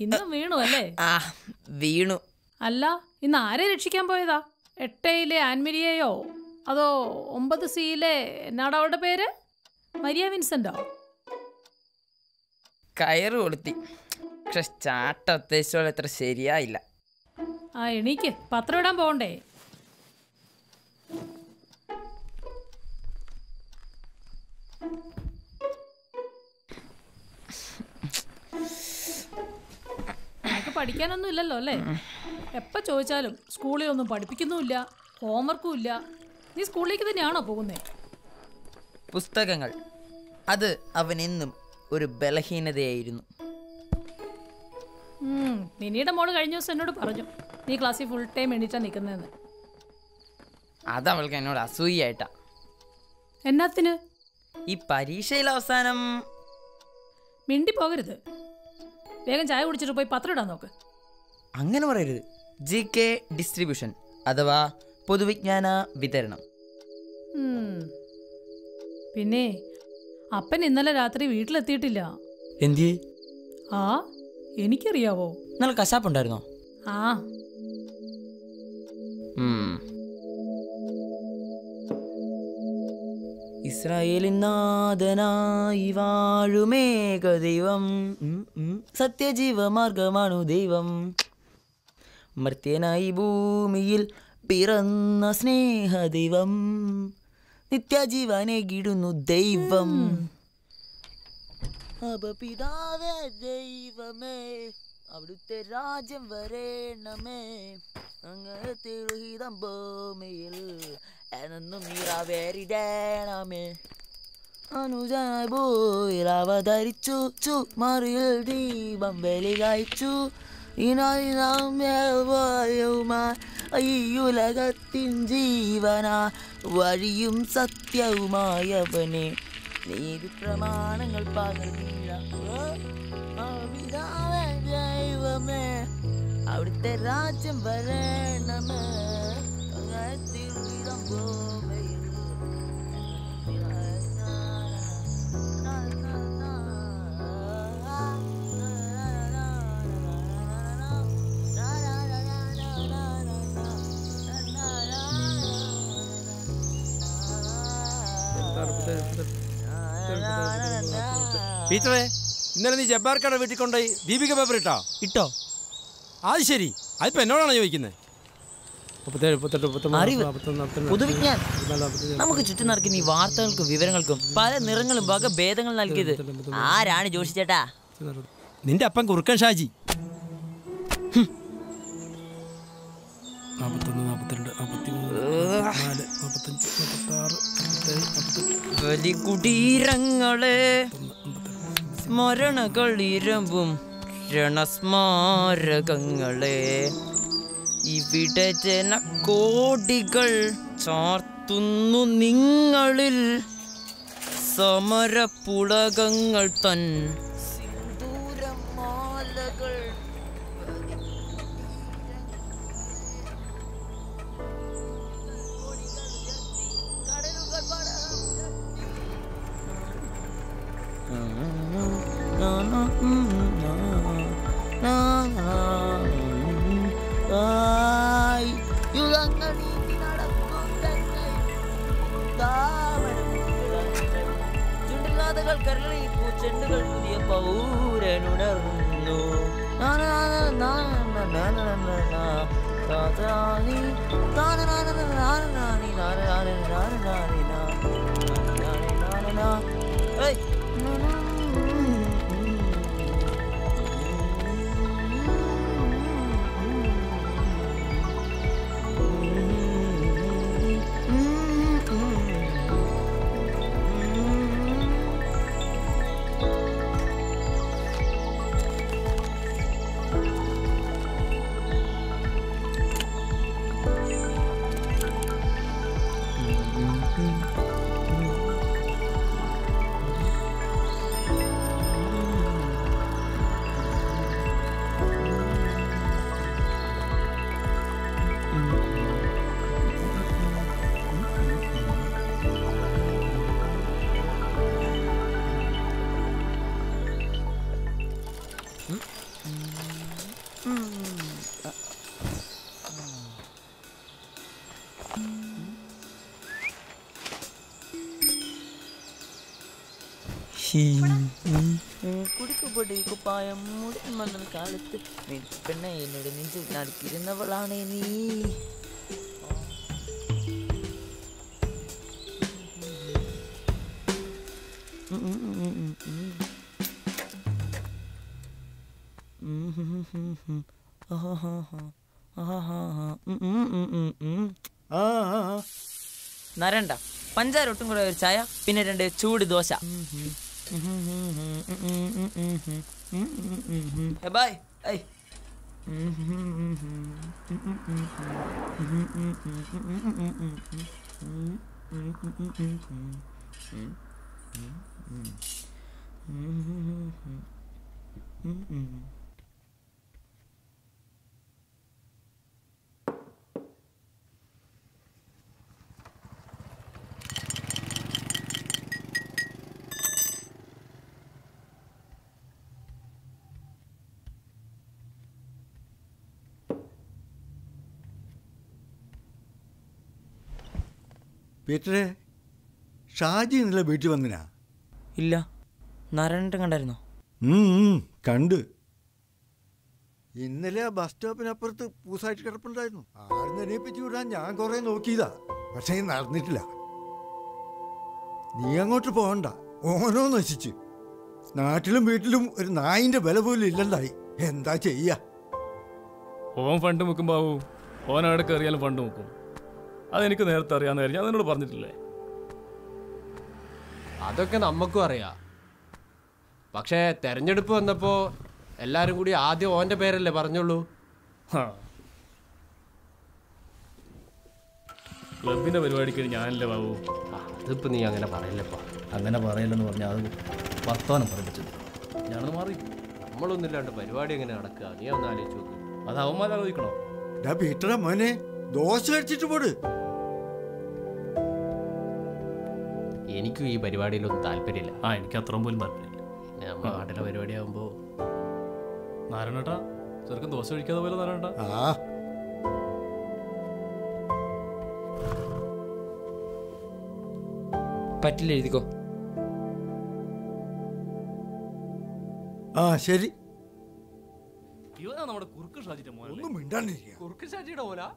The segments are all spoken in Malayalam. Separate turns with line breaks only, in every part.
ഇന്ന് വീണു അല്ലേ
ആ വീണു
അല്ല ഇന്ന് ആരെ രക്ഷിക്കാൻ പോയതാ എട്ടയിലെ ആൻമിരിയെയോ അതോ ഒമ്പത് സിയിലെ എന്നാടാ അവളുടെ പേര് മരിയ വിൻസെന്റോ
കയറ് കൊളുത്തി പക്ഷെ ചാട്ട ഉദ്ദേശിച്ചോളം അത്ര ശരിയായില്ല
ആ എണീക്ക് പത്രം ഇടാൻ പോകണ്ടേ നിനക്ക് പഠിക്കാനൊന്നും ഇല്ലല്ലോ അല്ലേ എപ്പോൾ ചോദിച്ചാലും സ്കൂളിൽ ഒന്നും പഠിപ്പിക്കുന്നുമില്ല ഹോംവർക്കും ഇല്ല നീ സ്കൂളിലേക്ക് തന്നെയാണോ പോകുന്നേ
പുസ്തകങ്ങൾ അത് അവനെന്നും ഒരു ബലഹീനതയായിരുന്നു
ഉം, മിനിയുടെ മോള് കഴിഞ്ഞ ദിവസം എന്നോട് പറഞ്ഞു നീ ക്ലാസ്സിൽ ഫുൾ ടൈം എണീറ്റാ നിൽക്കുന്നതെന്ന്
അത് അവൾക്ക് എന്നോട് അസൂയായിട്ടാ
എന്നാത്തിന്
ഈ പരീക്ഷയിൽ അവസാനം
മിണ്ടി പോകരുത് വേഗം ചായ കുടിച്ചിട്ട് പോയി പത്രം ഇടാൻ നോക്ക്
അങ്ങനെ പറയരുത് ജി കെ ഡിസ്ട്രിബ്യൂഷൻ അഥവാ പൊതുവിജ്ഞാന വിതരണം
ഉം. പിന്നെ അപ്പൻ ഇന്നലെ രാത്രി വീട്ടിലെത്തിയിട്ടില്ല
എന്തിയേ
ആ എനിക്കറിയാവോ
നല്ല കശാപ്പുണ്ടായിരുന്നോ
ആ
ഉം. ഇസ്രായേലിൻ നാഥനായി വാഴുമേക ദൈവം ഉം, ഉം. സത്യജീവമാർഗമാണു ദൈവം മർത്യനായി ഭൂമിയിൽ പിറന്ന സ്നേഹദൈവം നിത്യജീവനെ കിടുന്നു ദൈവം അപപിതാവേ ദൈവമേ അവിടുത്തെ രാജ്യം വരേണമേ അങ്ങനെ തിരുഹിതം ഭൂമിയിൽ എന്നും നിറവേറിടേണമേ അനുജനായി ഭൂയിൽ അവതരിച്ചു ചു മറിയിൽ ദീപം വെളികായിച്ചു ഇനായി നാം ഈ ഉലകത്തിൻ ജീവന വഴിയും സത്യവുമായവനെ നീതി പ്രമാണങ്ങൾ പകർന്നില്ല ദൈവമേ അവിടുത്തെ രാജ്യം വരണമേ അങ്ങനെ തിരുവിതം ഭൂമിയിൽ
പീറ്ററെ ഇന്നലെ നീ ജബ്ബാർക്കയുടെ വീട്ടിൽ കൊണ്ടുപോയി ദീപിക പേപ്പർ ഇട്ടോ
ഇട്ടോ
അത് ശരി അതിപ്പോ എന്നോടാണ് ചോദിക്കുന്നത് മുപ്പത്തേഴ് മുപ്പത്തെട്ട് മുപ്പത്തൊമ്പത്
അറിവ്.
നാൽപ്പത്തൊന്ന് നാൽപ്പത്തിരണ്ട്
പൊതുവിജ്ഞാനം
നാൽപ്പത്തിനാല് നാൽപ്പത്തഞ്ച്
നമുക്ക് ചുറ്റും നടക്കുന്ന ഈ വാർത്തകൾക്കും വിവരങ്ങൾക്കും പല നിറങ്ങളും വകഭേദങ്ങൾ നൽകിയത് ആരാണ് ജോഷി ചേട്ടാ
നിന്റെ അപ്പൻ കുറുക്കൻ ഷാജി നാൽപ്പത്തൊന്ന് നാൽപ്പത്തിരണ്ട് നാൽപ്പത്തിമൂന്ന് നാല് നാൽപ്പത്തഞ്ച് നാൽപ്പത്താറ് നാൽപ്പത്തേഴ് നാൽപ്പത്തെട്ട്
ബലികുടീരങ്ങളെ സ്മരണകൾ ഇരമ്പും രണസ്മാരകങ്ങളെ ഇവിടെ ജനകോടികൾ ചാർത്തുന്നു നിങ്ങളിൽ സമരപ്പുളകങ്ങൾ തൻ സിന്ദൂരമാലകൾ ആയി യുഗങ്ങൾ നീങ്ങി നടക്കും തങ്ങൾ ചുണ്ടില്ലാതകൾ കരളി പൂച്ചെണ്ടുകൾ പുതിയ പൗരനുണർന്നു കുടിക്കപ്പൊടി കുപ്പായം മുടി മണ്ണൽ കാലത്ത് നീ പെണ്ണെ എന്നോട് നെഞ്ചിൽ നടക്കിരുന്നവളാണ് നീ
ആ ആ, ആ.
നരണ്ട പഞ്ചാര ഒട്ടും കൂടെ ഒരു ചായ പിന്നെ രണ്ട് ചൂട് ദോശ ബൈ ഐ
പീറ്ററെ ഷാജി ഇന്നലെ വീട്ടിൽ വന്നിനാ
ഇല്ല നരണ്ട കണ്ടായിരുന്നോ
ഉം, ഉം, കണ്ട് ഇന്നലെ ആ ബസ് സ്റ്റോപ്പിനപ്പുറത്ത് പൂസായിട്ട് കിടപ്പുണ്ടായിരുന്നു ആടുന്ന് എണീപ്പിച്ചു വിടാൻ ഞാൻ കുറെ നോക്കിയതാ പക്ഷേ നടന്നിട്ടില്ല നീ അങ്ങോട്ട് പോകണ്ട ഓനോ നശിച്ച് നാട്ടിലും വീട്ടിലും ഒരു നായിന്റെ വില പോലും ഇല്ലണ്ടായി എന്താ ചെയ്യാ
ഓൻ ഫണ്ട് മുക്കും ബാബു ഓൻ അവിടെ കയറിയാലും ഫണ്ട് മുക്കും അതെനിക്ക് നേരത്തെ അറിയാമെന്ന് കാര്യം ഞാൻ നിന്നോട് പറഞ്ഞിട്ടില്ലേ
അതൊക്കെ നമുക്കും അറിയാം പക്ഷേ തെരഞ്ഞെടുപ്പ് വന്നപ്പോ എല്ലാരും കൂടി ആദ്യം ഓന്റെ പേരല്ലേ പറഞ്ഞുള്ളൂ
ഹാ ക്ലബിന്റെ പരിപാടിക്ക് ഞാനല്ലേ ബാബു
ആ, അതിപ്പോ നീ അങ്ങനെ പറയല്ലപ്പാ
അങ്ങനെ പറയില്ലെന്ന് പറഞ്ഞാൽ അത് വർത്തമാനം പറയിപ്പിച്ചത് ഞാനത് മാറി
നമ്മളൊന്നുമില്ലാണ്ട് പരിപാടി എങ്ങനെ നടക്കുക നീ ഒന്ന് ആലോചിച്ച് നോക്ക്
അത് അവന്മാർ ആലോചിക്കണോ
ഡാ പീറ്ററെ മോനെ ദോശ കഴിച്ചിട്ട് പോട്
എനിക്കും ഈ പരിപാടിയിലൊന്നും താല്പര്യമില്ല
ആ എനിക്ക് അത്രയും പോലും താല്പര്യമില്ല
പിന്നെ നമ്മുടെ നാട്ടിലെ പരിപാടിയാകുമ്പോ
നാരായണേട്ടാ ചെറുക്കൻ ദോശ കഴിക്കാതെ പോലെ നാരായണേട്ടാ
ആ
പറ്റില്ല എഴുതിക്കോ
ആ ശരി
ഇവനാ നമ്മുടെ കുറുക്ക് ഷാജിന്റെ മോനല്ലേ
ഒന്നും മിണ്ടാണ്ടിരിക്കുക
കുറുക്ക് ഷാജിയുടെ ഓല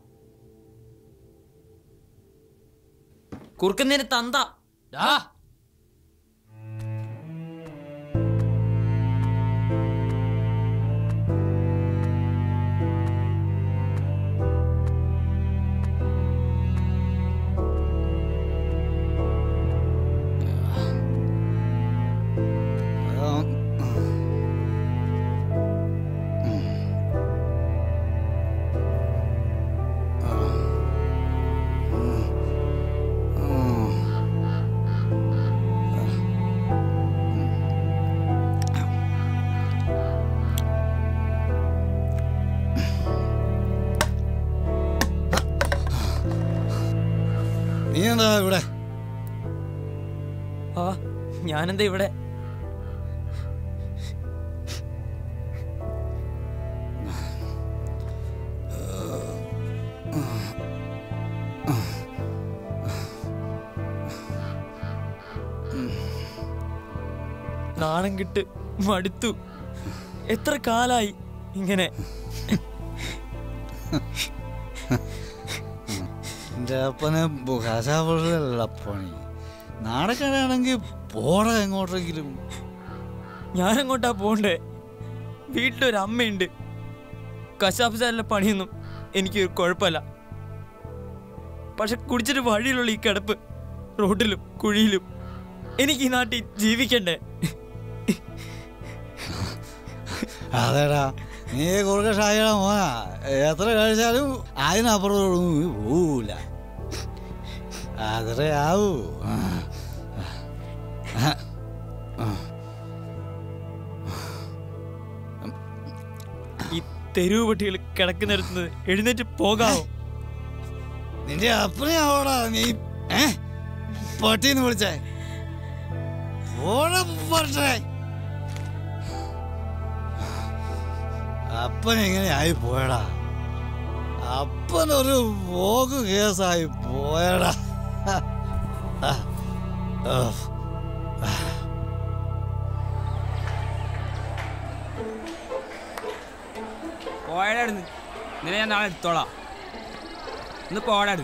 കുറുക്കുന്നതിന് തന്ത
നീ എന്താ ഇവിടെ
ആ ഞാനെന്താ ഇവിടെ നാണം കിട്ട് മടുത്തു എത്ര കാലായി ഇങ്ങനെ
എൻ്റെ അപ്പനെ കശാപ്പുള്ള പണി നാടക്കടയാണെങ്കിൽ പോടാ എങ്ങോട്ടെങ്കിലും
ഞാനെങ്ങോട്ടാ പോണ്ടേ വീട്ടിലൊരു അമ്മയുണ്ട് കശാപ്പ് ചാലിലെ പണിയൊന്നും എനിക്ക് കുഴപ്പമില്ല പക്ഷെ കുടിച്ചിട്ട് വഴിയിലുള്ള ഈ കിടപ്പ് റോഡിലും കുഴിയിലും എനിക്ക് ഈ നാട്ടിൽ ജീവിക്കണ്ടേ
അതേടാ നീ കുറുക്ക ഷായിയുടെ മോനാ എത്ര കഴിച്ചാലും അതിനപ്പുറത്തോടൊന്നും നീ പോവില്ല അത്രേ ആവൂ ആ.
ഈ തെരുവ് പട്ടികൾ കിടക്കുന്നിടത്ത് എഴുന്നേറ്റ് പോകാമോ
നിന്റെ അപ്പനെ ആവോടാ നീ ഏ പട്ടീന്ന് വിളിച്ചേ ഓടെ പറട്ടെ അപ്പൻ എങ്ങനെ ആയി പോയടാ അപ്പനൊരു പോക്ക് കേസായി പോയടാ ആ. ആ.
പോരാടുന്നു നിന്നെ ഞാൻ നാളെ എടുത്തോളാം ഒന്ന് പോടാട്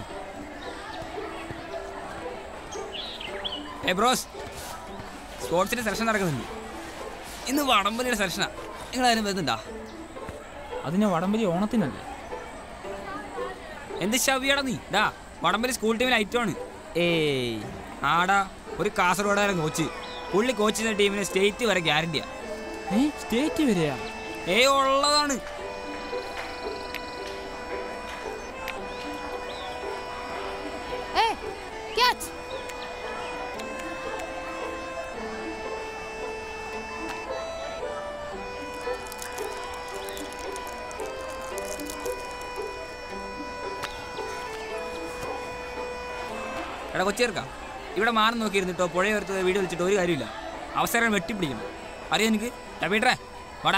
ഏ ബ്രോസ് സ്പോർട്സിന്റെ സെലക്ഷൻ നടക്കുന്നുണ്ട് ഇന്ന് വടംവലിയുടെ സെലക്ഷനാ നിങ്ങൾ ആരും വരുന്നുണ്ടാ
അതിന് വടംവലി ഓണത്തിനല്ലേ
എന്ത് ശവിയാടാ നീ ഡാ വടംവലി സ്കൂൾ ടീമിൽ ഐറ്റമാണ്
ഏയ്
ആടാ ഒരു കാസർഗോഡുകാരൻ കോച്ച് പുള്ളി കോച്ച് ചെയ്യുന്ന ടീമിന് സ്റ്റേറ്റ് വരെ ഗ്യാരണ്ടിയാ
ഏ സ്റ്റേറ്റ് വരെയാ
ഏയ് ഉള്ളതാണ്
ഏയ് ക്യാച്ച്
എടാ കൊച്ചേർക്കാം ഇവിടെ മാനം നോക്കിയിരുന്നിട്ടോ പുഴയോരത്ത് വീട് വിളിച്ചിട്ട് ഒരു കാര്യമില്ല അവസരം വെട്ടിപ്പിടിക്കണം അറിയോ എനിക്ക് ടബീട്ടറേ വാടാ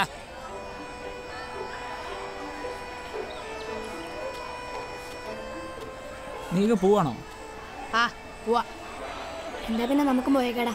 നീക്ക് പോവാണോ
ആ പോവാ
എന്താ പിന്നെ നമുക്കും പോയേക്കടാ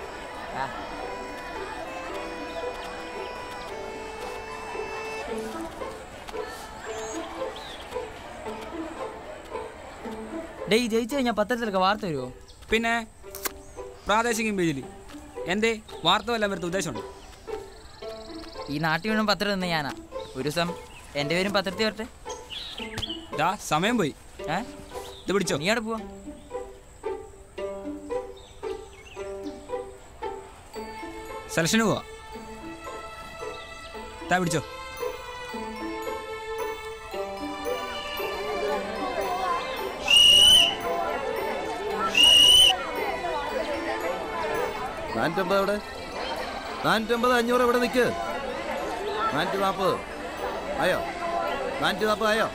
ഡേയ് ജയിച്ചു കഴിഞ്ഞാൽ പത്രത്തിലൊക്കെ വാർത്ത വരുമോ
പിന്നെ പ്രാദേശിക പേജിൽ എന്തേ വാർത്ത വല്ലതും വരുത്ത ഉദ്ദേശമുണ്ട്
ഈ നാട്ടിൽ വീണ്ടും പത്രം നിന്ന് ഞാനാ ഒരു ദിവസം എൻ്റെ പേരും പത്രത്തിൽ വരട്ടെ
ഡാ സമയം പോയി
ഏ
ഇത് പിടിച്ചോ
നീ അവിടെ പോവാ
സെലക്ഷന് പോവാ താ പിടിച്ചോ
നാനൂറ്റമ്പത് എവിടെ നാനൂറ്റമ്പത് അഞ്ഞൂറ് എവിടെ നിൽക്ക് നാനൂറ്റി നാൽപ്പത് ആയോ നാനൂറ്റി നാൽപ്പത് ആയോ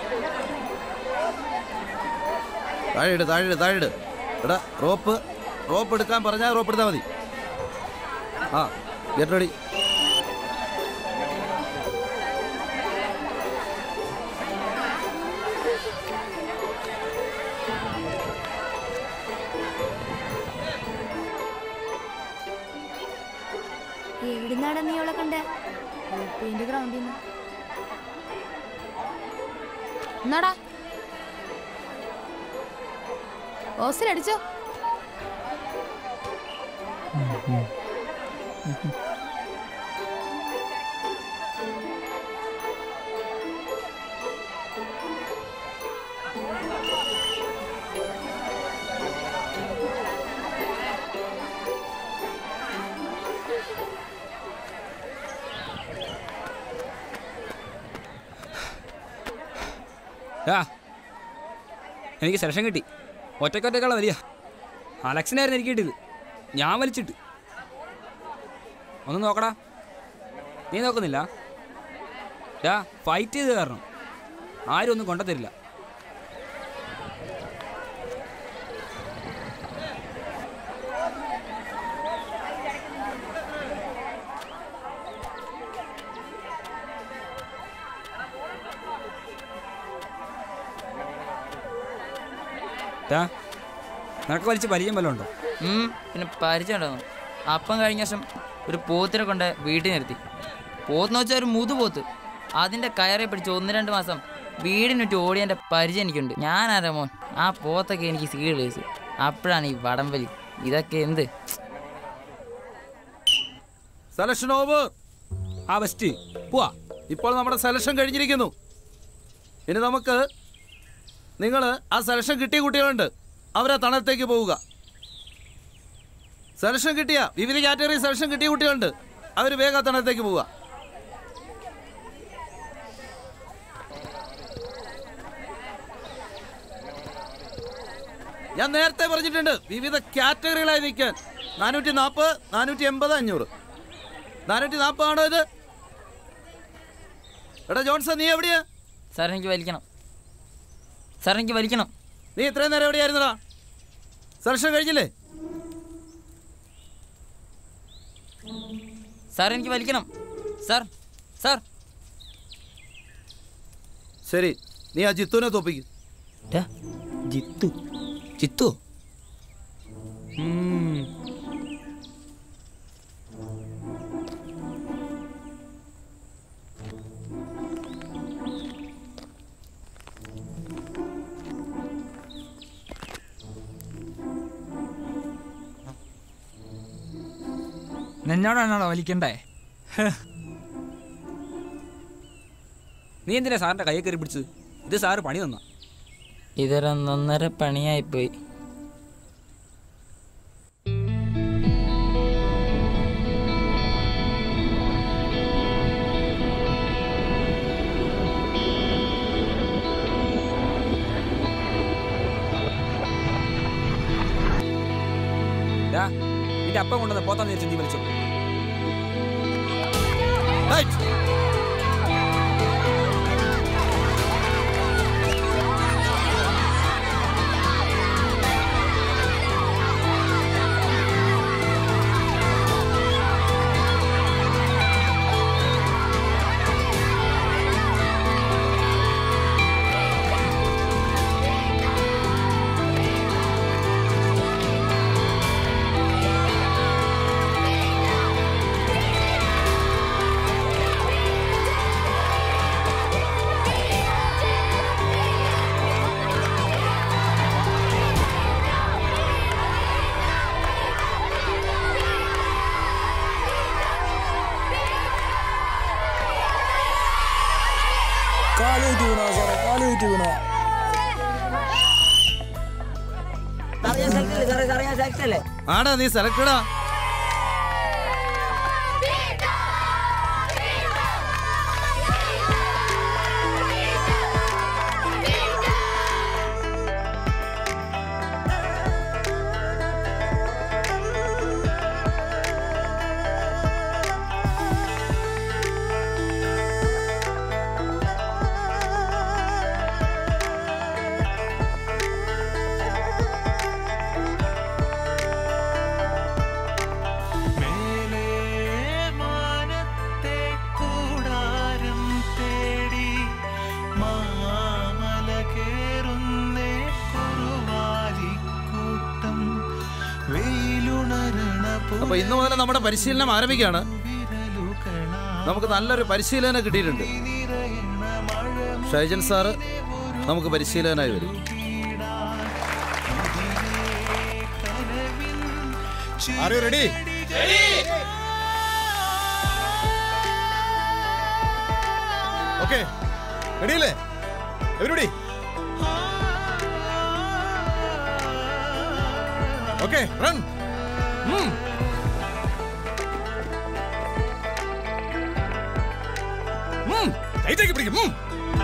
താഴെയിട് താഴെയിട് താഴെയിട് എടാ റോപ്പ് റോപ്പ് എടുക്കാൻ പറഞ്ഞാൽ റോപ്പ് എടുത്താൽ മതി ആ ഗെറ്റ് റെഡി
എവിടുന്നാടാ നീ അവളെ കണ്ടേ
പെയിന്റ് ഗ്രൗണ്ടിൽ നിന്ന് എന്നാടാ ഓസിലടിച്ചോ
ആ എനിക്ക് സെലക്ഷൻ കിട്ടി ഒറ്റക്കൊറ്റക്കുള്ള വലിയ അലക്സിനായിരുന്നു എനിക്ക് കിട്ടിയത് ഞാൻ വലിച്ചിട്ട് ഒന്ന് നോക്കടാ നീ നോക്കുന്നില്ല ഡാ ഫൈറ്റ് ചെയ്ത് കാരണം ആരും ഒന്നും കൊണ്ടുതരില്ല ഡാ നിനക്ക് വലിച്ച് പരിചയം വല്ലതും ഉണ്ടോ
ഉം, പിന്നെ പരിചയം ഉണ്ടാകും അപ്പം കഴിഞ്ഞ വർഷം ഒരു പോത്തിനെ കൊണ്ട് വീട്ടിൽ നിർത്തി പോത്തെന്ന് വെച്ചാൽ ഒരു മുതുപോത്ത് അതിൻ്റെ കയറെ പിടിച്ച് ഒന്ന് രണ്ട് മാസം വീടിനുറ്റി ഓടിയതിൻ്റെ പരിചയം എനിക്കുണ്ട് ഞാനാരാ മോൻ ആ പോത്തൊക്കെ എനിക്ക് സീഡ് കേസ് അപ്പോഴാണ് ഈ വടംവലി ഇതൊക്കെ എന്ത്
സെലക്ഷൻ ഓവർ
ആ ബെസ്റ്റ് പോവാ
ഇപ്പോൾ നമ്മുടെ സെലക്ഷൻ കഴിഞ്ഞിരിക്കുന്നു ഇനി നമുക്ക് നിങ്ങൾ ആ സെലക്ഷൻ കിട്ടിയ കുട്ടികളുണ്ട് അവരെ തണലത്തേക്ക് പോവുക സെലക്ഷൻ കിട്ടിയ വിവിധ കാറ്റഗറി സെലക്ഷൻ കിട്ടിയ കുട്ടികളുണ്ട് അവർ വേഗം ആ തണലത്തേക്ക് പോവുക ഞാൻ നേരത്തെ പറഞ്ഞിട്ടുണ്ട് വിവിധ കാറ്റഗറികളായി നിൽക്കാൻ നാനൂറ്റി നാൽപ്പത് നാനൂറ്റി എൺപത് അഞ്ഞൂറ് നാനൂറ്റി നാൽപ്പതാണോ ഇത് എടാ ജോൺസൺ നീ എവിടെയാ
സാർ എനിക്ക് വലിക്കണം സാർ എനിക്ക് വലിക്കണം
നീ ഇത്രയും നേരം എവിടെയായിരുന്നടാ സെലക്ഷൻ കഴിഞ്ഞില്ലേ
സാർ എനിക്ക് വലിക്കണം സാർ സാർ
ശരി നീ ആ ജിത്തുവിനെ തോപ്പിക്കും
ജിത്തു ചിത്തു
നിന്നോടാണോ വലിക്കണ്ടേ
നീ എന്തിനാ സാറിന്റെ കൈ കയറി പിടിച്ചത് ഇത് സാറ് പണി തന്ന
ഇതൊരൊന്നൊന്നര പണിയായിപ്പോയി
നിന്റെ അപ്പം കൊണ്ടുവന്ന പോത്താന്ന് വിചാരിച്ചു നീ വിളിച്ചു
കാലേറ്റ് വീണോ സാറേ കാലേറ്റ് വീണോ
ആടാ നീ സെലക്ടഡാ അപ്പൊ ഇന്ന് മുതൽ നമ്മുടെ പരിശീലനം ആരംഭിക്കുകയാണ് നമുക്ക് നല്ലൊരു പരിശീലനം കിട്ടിയിട്ടുണ്ട് ഷൈജൻ സാറ് നമുക്ക് പരിശീലകനായി വരും
are you ready okay ready അല്ലേ എവരിബഡി ഓക്കെ റൺ ടൈറ്റാക്കി പിടിക്കും ഉം.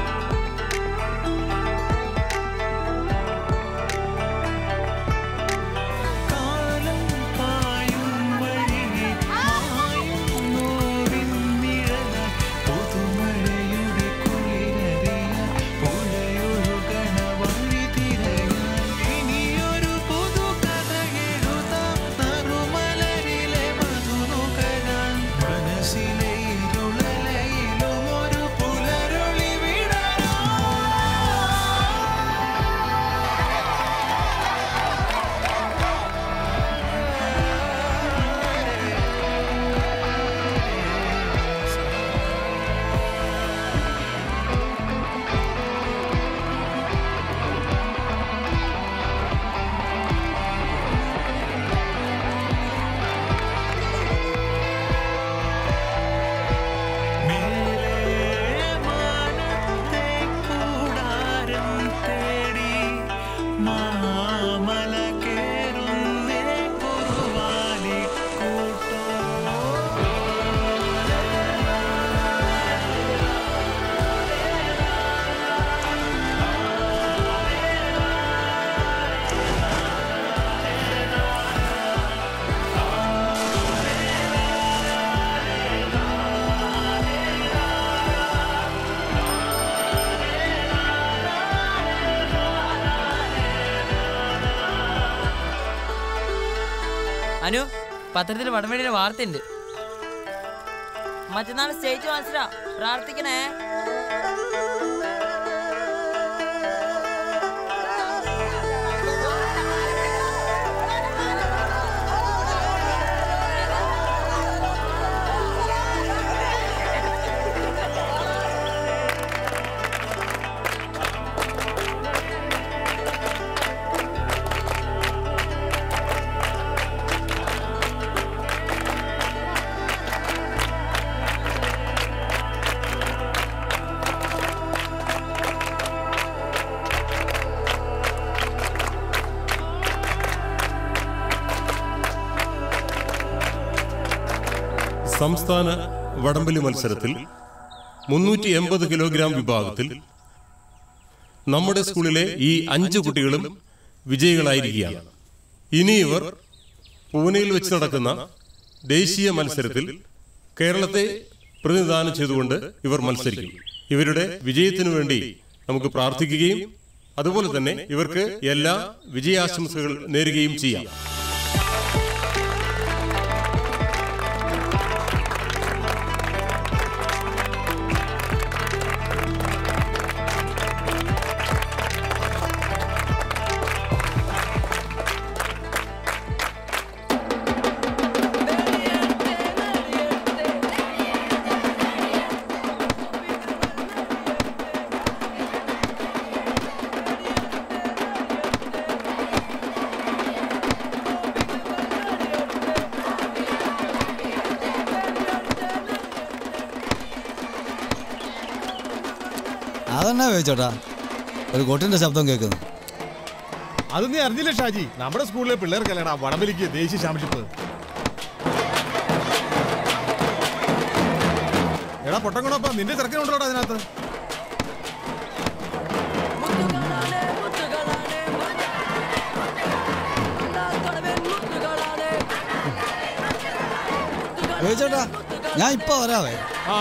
അനു പത്രത്തിൽ വടംവലിയുടെ വാർത്തയുണ്ട് മറ്റന്നാൾ സ്റ്റേജ് മത്സരം പ്രാർത്ഥിക്കണേ
സംസ്ഥാന വടംവലി മത്സരത്തിൽ മുന്നൂറ്റി എൺപത് കിലോഗ്രാം വിഭാഗത്തിൽ നമ്മുടെ സ്കൂളിലെ ഈ അഞ്ച് കുട്ടികളും വിജയികളായിരിക്കുകയാണ് ഇനി ഇവർ പൂനെയിൽ വെച്ച് നടക്കുന്ന ദേശീയ മത്സരത്തിൽ കേരളത്തെ പ്രതിനിധാനം ചെയ്തുകൊണ്ട് ഇവർ മത്സരിക്കും ഇവരുടെ വിജയത്തിനു വേണ്ടി നമുക്ക് പ്രാർത്ഥിക്കുകയും അതുപോലെ തന്നെ ഇവർക്ക് എല്ലാ വിജയാശംസകൾ നേരുകയും ചെയ്യാം
അതെന്നാ ചോദിച്ചോട്ടാ ഒരു കൊട്ടിന്റെ ശബ്ദം കേൾക്കുന്നു
അത് നീ അറിഞ്ഞില്ല ഷാജി നമ്മുടെ സ്കൂളിലെ പിള്ളേർക്കല്ലേടാ വടംവലിക്ക് ദേശീയ ചാമ്പ്യൻഷിപ്പ് എടാ പൊട്ടങ്കണോപ്പ നിന്റെ ചെറുക്കനുണ്ടോടാ അതിനകത്ത്
ചോദിച്ചോട്ടാ ഞാൻ ഇപ്പൊ വരാവേ
ആ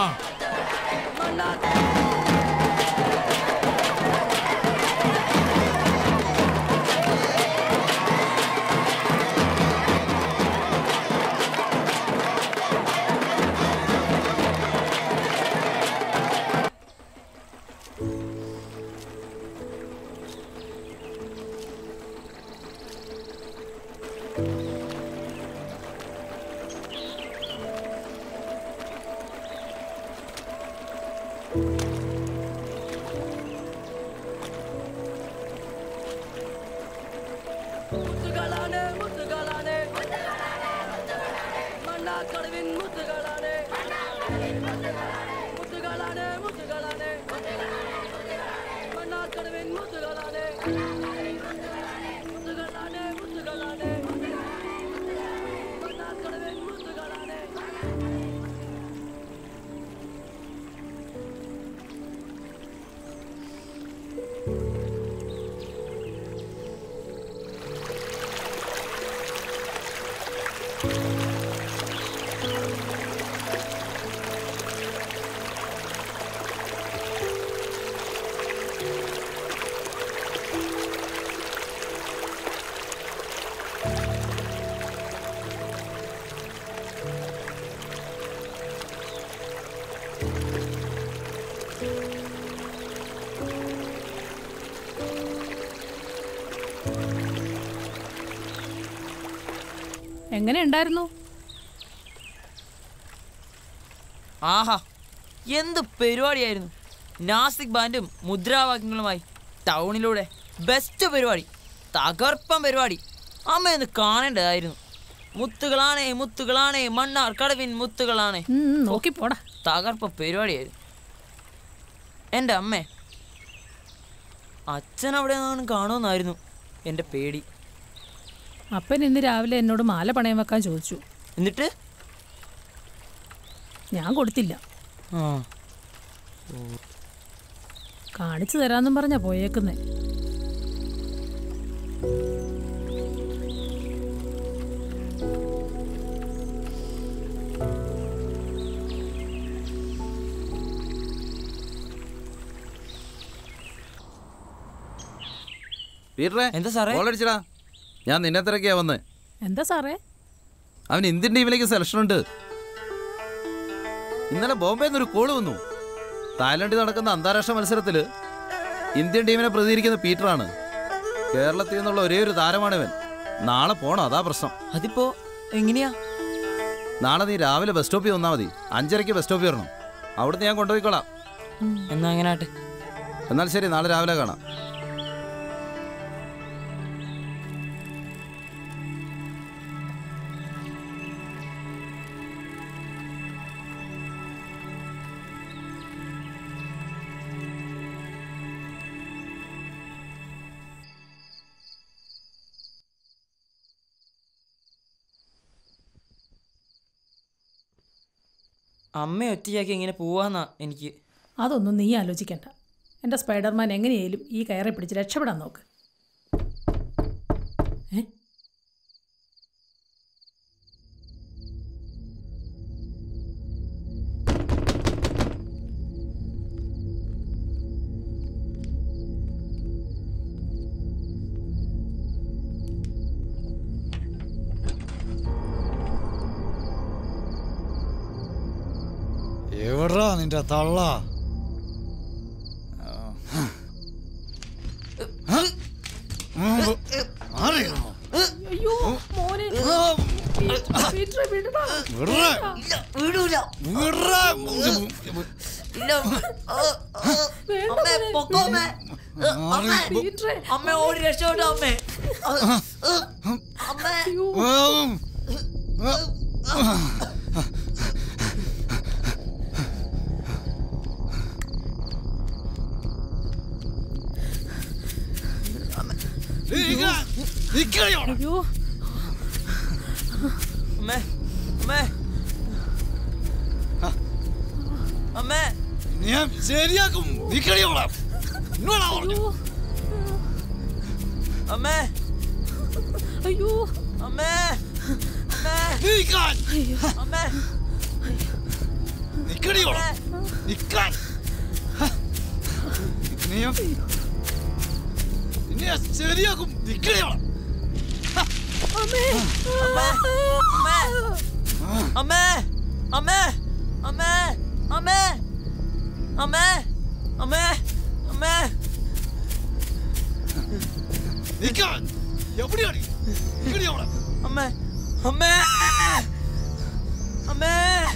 എങ്ങനെ ഉണ്ടായിരുന്നു
ആഹാ എന്ത് പരിപാടിയായിരുന്നു നാസിക് ബാൻഡും മുദ്രാവാക്യങ്ങളുമായി ടൗണിലൂടെ ബെസ്റ്റ് പരിപാടി തകർപ്പൻ പരിപാടി അമ്മയൊന്ന് കാണേണ്ടതായിരുന്നു മുത്തുകളാണേ മുത്തുകളാണേ മണ്ണാർ കടവിൻ മുത്തുകളാണേ
നോക്കി പോടാ
തകർപ്പൻ പരിപാടിയായിരുന്നു എൻ്റെ അമ്മേ അച്ഛൻ അവിടെ നിന്നും കാണുമെന്നായിരുന്നു എൻ്റെ പേടി
അപ്പൻ ഇന്ന് രാവിലെ എന്നോട് മാല പണയം വെക്കാൻ ചോദിച്ചു
എന്നിട്ട്
ഞാൻ കൊടുത്തില്ല
ആ
കാണിച്ചു തരാന്നും പറഞ്ഞാ പോയേക്കുന്നേ
പീറ്ററെ
എന്താ സാറേ
ഗോളടിച്ചടാ ഞാൻ നിന്നെ തിരക്കിയാ വന്ന്
എന്താ സാറേ
അവൻ ഇന്ത്യൻ ടീമിലേക്ക് സെലക്ഷൻ ഉണ്ട് ഇന്നലെ ബോംബെയിൽ നിന്ന് ഒരു കോള് വന്നു തായ്ലൻഡിൽ നടക്കുന്ന അന്താരാഷ്ട്ര മത്സരത്തിൽ ഇന്ത്യൻ ടീമിനെ പ്രതിനിധീകരിക്കുന്ന പീറ്ററാണ് കേരളത്തിൽ നിന്നുള്ള ഒരേ ഒരു താരമാണ് ഇവൻ നാളെ പോണം അതാ പ്രശ്നം
അതിപ്പോ എങ്ങനെയാ
നാളെ നീ രാവിലെ ബസ് സ്റ്റോപ്പിൽ വന്നാൽ മതി അഞ്ചരയ്ക്ക് ബസ് സ്റ്റോപ്പിൽ വരണം അവിടുന്ന് ഞാൻ കൊണ്ടുപോയിക്കോളാം
എന്നാ അങ്ങനെ ആട്ടെ
എന്നാൽ ശരി നാളെ രാവിലെ കാണാം
അമ്മ ഒറ്റയ്ക്കാക്കി ഇങ്ങനെ പോവാന്നാ എനിക്ക്
അതൊന്നും നീ ആലോചിക്കണ്ട എൻ്റെ സ്പൈഡർമാൻ എങ്ങനെയായാലും ഈ കയറെ പിടിച്ച് രക്ഷപ്പെടാൻ നോക്ക് ഏ
എവിടാ നിന്റെ തള്ള അറിയണോ
അയ്യോ മോനെ പീറ്ററെ വിടടാ.
വിടടാ.
വിടൂല.
വിടടാ.
അമ്മേ, പൊക്കോ അമ്മേ.
അമ്മേ,
പീറ്ററെ.
അമ്മ ഓടി രക്ഷപ്പെട്ടോ അമ്മേ
ഉം. നിക്ക- നിക്കടി അവിടെ.
അയ്യോ
അമ്മേ അമ്മേ അമ്മേ
ഞാൻ ശരിയാക്കും നിക്കടി അവിടെ. ഇങ്ങോട്ടാ പറഞ്ഞു.
അമ്മേ
അയ്യോ
അമ്മേ അമ്മേ
നിക്കാൻ.
അമ്മേ
നിക്കടി അവിടെ. നിക്കാൻ. നീ- നിന്നെ ഞാൻ ശരിയാക്കും നിക്കടി അവിടെ.
അമ്മേ അമ്മേ അമ്മേ അമ്മേ അമ്മേ അമ്മേ അമ്മേ അമ്മേ
നിക്കാൻ. എവിടെയാണ് നിക്കടി അവിടെ.
അമ്മേ അമ്മേ അമ്മേ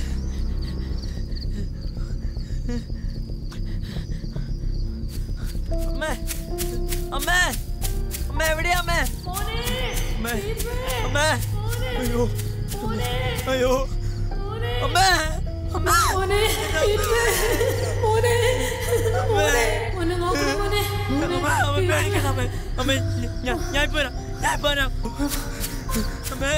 അമ്മേ അമ്മേ അമ്മേ എവിടെയാ അമ്മേ അമ്മേ അമ്മേ അയ്യോ അയ്യോ അമ്മേ അമ്മേ
മോനെ പീറ്ററെ. മോനെ മോനെ മോനെ നോക്കണേ മോനെ
അമ്മേ അമ്മേ പേടിക്കണ്ട അമ്മേ അമ്മേ ഞാൻ ഞാൻ ഇപ്പൊ വരാം ഞാൻ ഇപ്പൊ വരാം അമ്മേ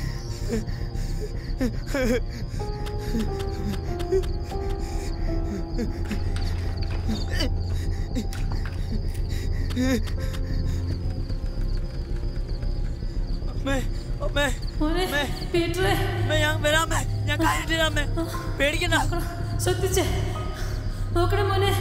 അമ്മേ അമ്മേ
മോനെ
അമ്മേ
പീറ്ററെ
അമ്മേ ഞാൻ വരാം അമ്മേ ഞാൻ കഴിഞ്ഞിട്ട് അമ്മേ പേടിക്കണ്ട
ശ്രദ്ധിച്ചേ നോക്കണേ മോനെ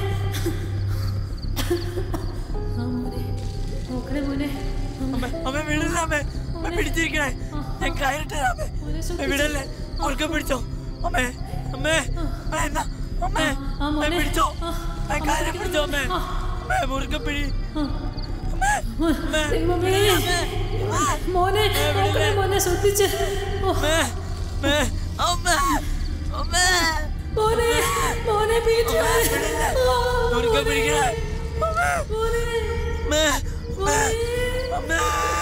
ആ മോനെ നോക്കണേ മോനെ
അമ്മേ അമ്മേ വിടല്ലേ അമ്മേ അമ്മേ പിടിച്ചിരിക്കണേ ഞാൻ കയറിട്ട് അമ്മേ അമ്മേ വിടല്ലേ മുറുക്കെ പിടിച്ചോ അമ്മേ അമ്മേ അമ്മേ എന്നാ അമ്മേ അമ്മേ പിടിച്ചോ അമ്മേ കയറി പിടിച്ചോ അമ്മേ അമ്മേ മുറുക്കെ പിടി അമ്മേ അമ്മേ
ദൈവമേ. മോനെ നോക്കണേ മോനെ ശ്രദ്ധിച്ച് ഓ.
അമ്മേ അമ്മേ അമ്മേ
മോനെ മോനെ പീറ്ററെ
മുറുക്കെ പിടിക്കണേ
മോനെ
അമ്മേ അമ്മേ അമ്മേ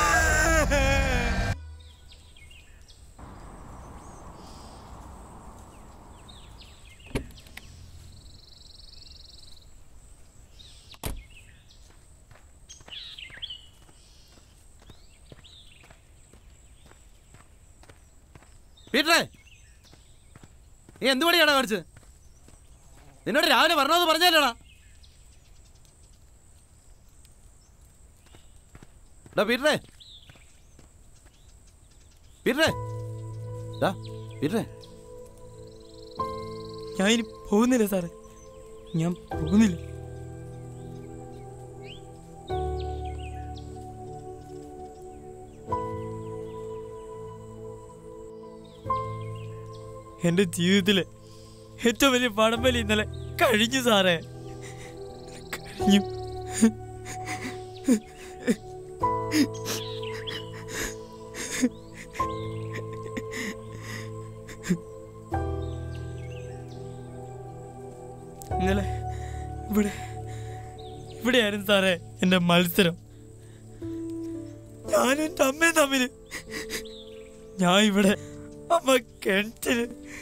പീറ്ററേ നീ എന്ത് പണിയാടാ കാണിച്ചത് നിന്നോട് രാവിലെ വരണമെന്ന് പറഞ്ഞല്ലേടാ ഡാ പീറ്ററേ പീറ്ററേ ഡാ പീറ്ററേ
ഞാൻ ഇനി പോകുന്നില്ല സാറേ ഞാൻ പോകുന്നില്ല എന്റെ ജീവിതത്തിലെ ഏറ്റവും വലിയ പടംവലി ഇന്നലെ കഴിഞ്ഞു സാറേ കഴിഞ്ഞു ഇന്നലെ ഇവിടെ ഇവിടെയായിരുന്നു സാറേ എന്റെ മത്സരം ഞാനും എൻ്റെ അമ്മയും തമ്മില് ഞാൻ ഇവിടെ അമ്മ കിണറ്റില്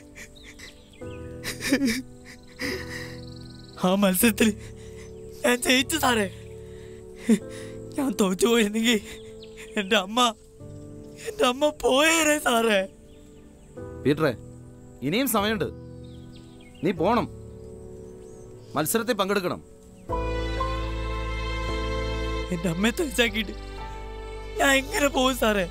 ആ മത്സരത്തിൽ ഞാൻ ജയിച്ചു സാറേ ഞാൻ തോറ്റു പോയിരുന്നെങ്കിൽ എൻ്റെ അമ്മ എൻ്റെ അമ്മ പോയേരെ സാറേ
പീറ്ററേ ഇനിയും സമയമുണ്ട് നീ പോണം മത്സരത്തിൽ പങ്കെടുക്കണം
എന്റെ അമ്മയെ തനിച്ചാക്കിയിട്ട് ഞാൻ എങ്ങനെ പോകും സാറേ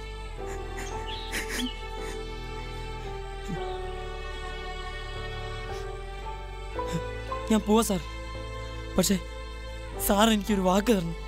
ഞാൻ പോവാ സാർ പക്ഷേ സാർ എനിക്കൊരു വാക്ക് തരണം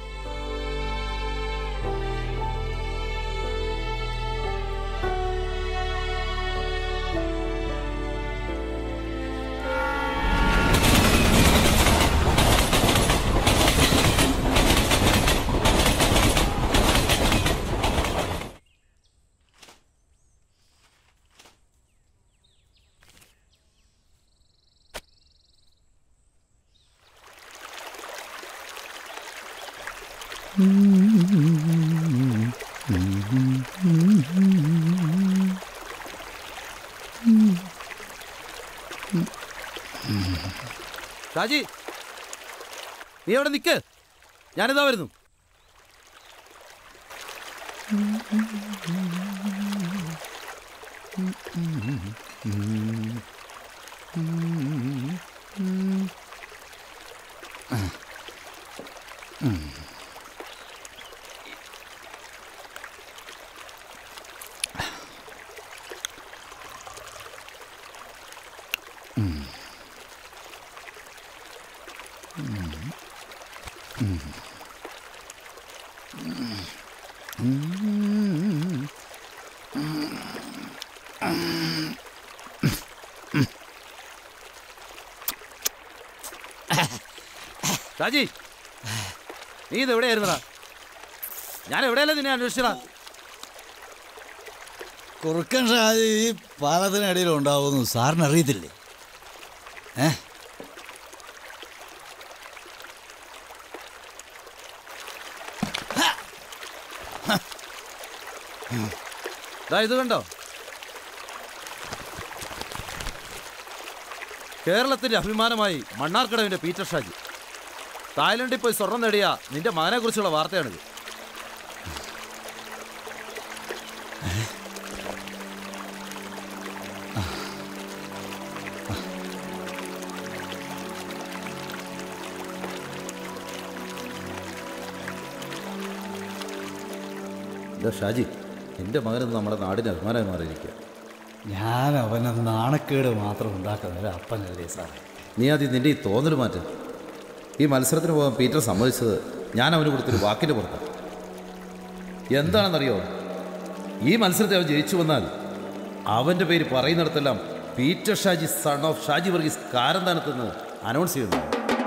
ഷാജി നീ അവിടെ നിൽക്ക് ഞാനിതാ വരുന്നു ഷാജി നീ ഇത് എവിടെയായിരുന്നടാ ഞാൻ എവിടെയല്ല നിന്നെ അന്വേഷിച്ചടാ
കുറുക്കൻ ഷാജി ഈ പാലത്തിനടിയിൽ ഉണ്ടാവുമെന്ന് സാറിന് അറിയത്തില്ലേ ഏ
ദാ ഇത് കണ്ടോ കേരളത്തിന്റെ അഭിമാനമായി മണ്ണാർക്കടവിന്റെ പീറ്റർ ഷാജി തായ്ലൻഡിൽ പോയി സ്വർണം നേടിയ നിന്റെ മകനെ കുറിച്ചുള്ള വാർത്തയാണിത് ഇതാ ഷാജി എൻ്റെ മകനെന്ന് നമ്മുടെ നാടിന് അഭിമാനമായി മാറിയിരിക്കുക
ഞാൻ അവനെ നാണക്കേട് മാത്രം ഉണ്ടാക്കുന്ന ഒരു അപ്പനല്ലേ സാറേ
നീ ആദ്യം നിന്റെ ഈ തോന്നൽ മാറ്റം ഈ മത്സരത്തിന് പോകാൻ പീറ്റർ സമ്മതിച്ചത് ഞാൻ അവന് കൊടുത്തൊരു വാക്കിൻ്റെ പുറത്താണ് എന്താണെന്നറിയോ ഈ മത്സരത്തെ അവൻ ജയിച്ചു വന്നാൽ അവൻ്റെ പേര് പറയുന്നിടത്തെല്ലാം Peter Shaji son of Shaji Varghese കാരന്താനത്തെന്ന് അനൗൺസ് ചെയ്യുന്നു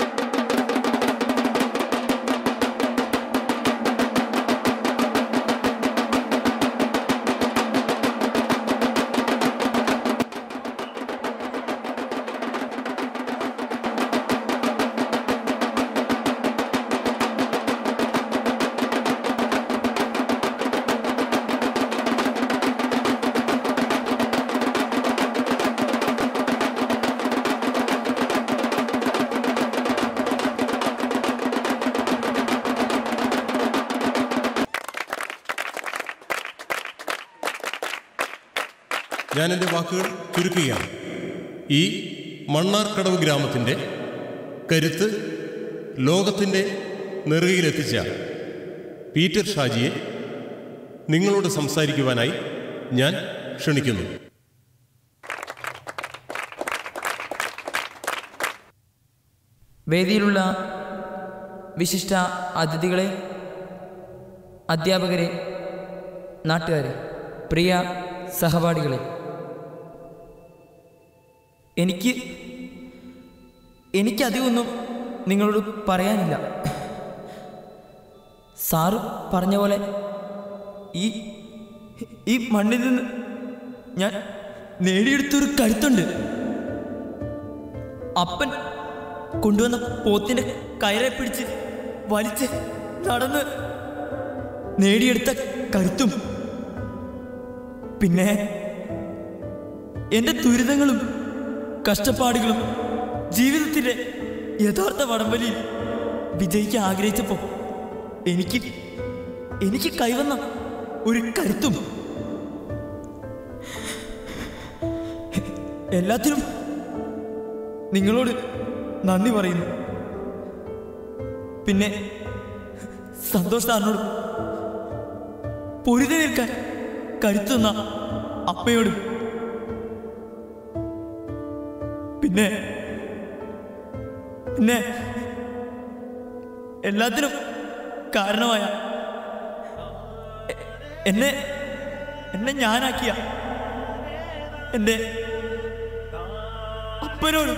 ഞാൻ എൻ്റെ വാക്കുകൾ ചുരുക്കുകയാണ് ഈ മണ്ണാർക്കടവ് ഗ്രാമത്തിൻ്റെ കരുത്ത് ലോകത്തിൻ്റെ നെറുകയിലെത്തിച്ച പീറ്റർ ഷാജിയെ നിങ്ങളോട് സംസാരിക്കുവാനായി ഞാൻ ക്ഷണിക്കുന്നു
വേദിയിലുള്ള വിശിഷ്ട അതിഥികളെ അധ്യാപകരെ നാട്ടുകാരെ പ്രിയ സഹപാഠികളെ എനിക്ക് എനിക്കധികമൊന്നും നിങ്ങളോട് പറയാനില്ല സാറ് പറഞ്ഞ പോലെ ഈ ഈ മണ്ണിൽ നിന്ന് ഞാൻ നേടിയെടുത്തൊരു കരുത്തുണ്ട് അപ്പൻ കൊണ്ടുവന്ന പോത്തിന്റെ കയറെ പിടിച്ച് വലിച്ച് നടന്ന് നേടിയെടുത്ത കരുത്തും പിന്നെ എൻ്റെ ദുരിതങ്ങളും കഷ്ടപ്പാടുകളും ജീവിതത്തിലെ യഥാർത്ഥ വടംവലിയിൽ വിജയിക്കാൻ ആഗ്രഹിച്ചപ്പോൾ എനിക്ക് എനിക്ക് കൈവന്ന ഒരു കരുത്തും എല്ലാത്തിനും
നിങ്ങളോട് നന്ദി പറയുന്നു പിന്നെ സന്തോഷ് സാറിനോട് പൊരുതി നിൽക്കാൻ കരുത്തുന്ന അമ്മയോടും പിന്നെ പിന്നെ എല്ലാത്തിനും കാരണമായ എ- എന്നെ എന്നെ ഞാനാക്കിയ എൻ്റെ അപ്പനോടും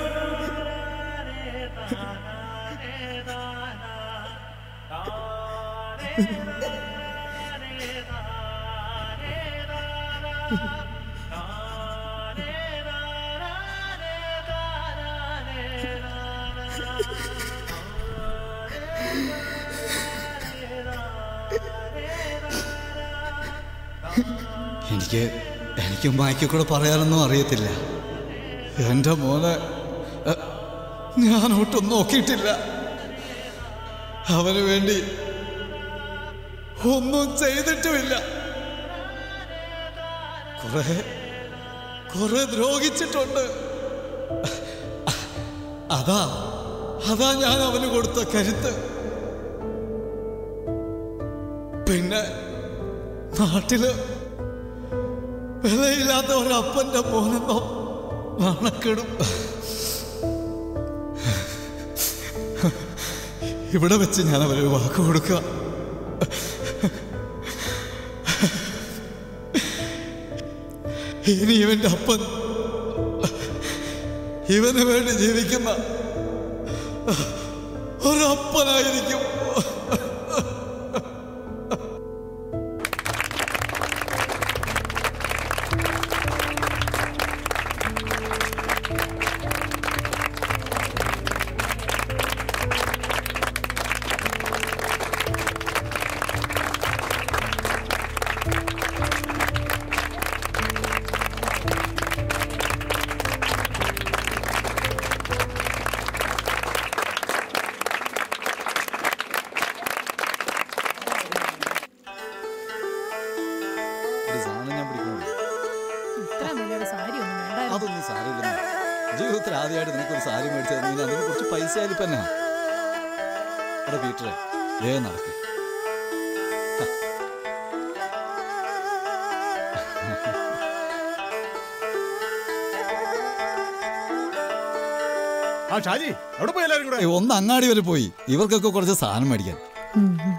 എനിക്ക് എനിക്ക് മയക്കി കൂടെ പറയാനൊന്നും അറിയത്തില്ല എൻ്റെ മോനെ എ, ഞാൻ ഒട്ടും നോക്കിയിട്ടില്ല അവന് വേണ്ടി ഒന്നും ചെയ്തിട്ടുമില്ല കുറെ കുറെ ദ്രോഹിച്ചിട്ടുണ്ട് അതാ അതാ ഞാൻ അവന് കൊടുത്ത കരുത്ത് പിന്നെ നാട്ടില് വിലയില്ലാത്ത ഒരപ്പന്റെ മോനെന്നോ നാണക്കെടും ഇവിടെ വെച്ച് ഞാൻ അവരൊരു വാക്ക് കൊടുക്കുക ഇനി ഇവന്റെ അപ്പൻ ഇവന് വേണ്ടി ജീവിക്കുന്ന ഒരപ്പനായിരിക്കും ഒരു സാധനം ഞാൻ പിടിക്കണുള്ളൂ
ഇത്ര വിലയുടെ സാരി ഒന്നും വേണ്ടായിരുന്നു
അതൊന്നും സാരമില്ല ജീവിതത്തിൽ ആദ്യമായിട്ട് നിനക്കൊരു സാരി മേടിച്ചു തന്നെ അതിന് കുറച്ച് പൈസ ആയാലും തന്നെ എടാ പീറ്ററെ വേ നടക്ക്
ആ ഷാജി എവിടെ പോയി എല്ലാവരും കൂടെ
ഏയ്, ഒന്ന് അങ്ങാടി വരെ പോയി ഇവർക്കൊക്കെ കുറച്ച് സാധനം മേടിക്കാൻ